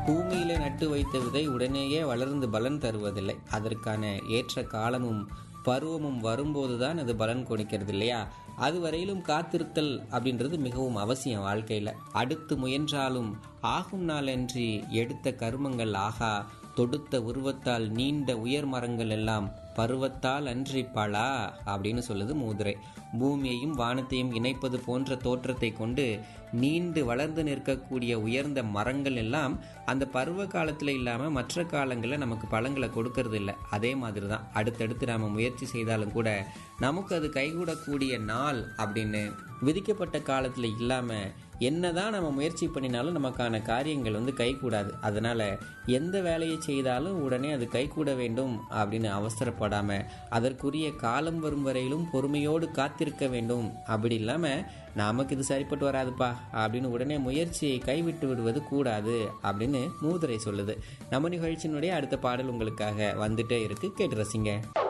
பூமியிலே நட்டு வைத்த விதை உடனேயே வளர்ந்து பலன் தருவதில்லை அதற்கான ஏற்ற காலமும் பருவமும் வரும்போதுதான் அது பலன் கொடுக்கிறது இல்லையா அது வரையிலும் காத்திருத்தல் அப்படின்றது மிகவும் அவசியம் வாழ்க்கையில அடுத்து முயன்றாலும் ஆகும் நாளன்றி எடுத்த கருமங்கள் ஆகா தொடுத்த உருவத்தால் நீண்ட உயர் மரங்கள் எல்லாம் பருவத்தால் அன்றி பலா அப்படின்னு சொல்லுது மூதுரை பூமியையும் வானத்தையும் இணைப்பது போன்ற தோற்றத்தை கொண்டு நீண்டு வளர்ந்து நிற்கக்கூடிய உயர்ந்த மரங்கள் எல்லாம் அந்த பருவ காலத்தில் இல்லாமல் மற்ற காலங்களில் நமக்கு பழங்களை கொடுக்கறது இல்லை அதே மாதிரி தான் அடுத்தடுத்து நாம் முயற்சி செய்தாலும் கூட நமக்கு அது கைகூடக்கூடிய நாள் அப்படின்னு விதிக்கப்பட்ட காலத்தில் இல்லாமல் என்னதான் நம்ம முயற்சி பண்ணினாலும் நமக்கான காரியங்கள் வந்து கைகூடாது அதனால எந்த வேலையை செய்தாலும் உடனே அது கைகூட வேண்டும் அப்படின்னு அவசரப்படாம அதற்குரிய காலம் வரும் வரையிலும் பொறுமையோடு காத்திருக்க வேண்டும் அப்படி இல்லாம நமக்கு இது சரிப்பட்டு வராதுப்பா அப்படின்னு உடனே முயற்சியை கைவிட்டு விடுவது கூடாது அப்படின்னு மூதுரை சொல்லுது நம்ம நிகழ்ச்சியினுடைய அடுத்த பாடல் உங்களுக்காக வந்துட்டே இருக்கு கேட்டு ரசிங்க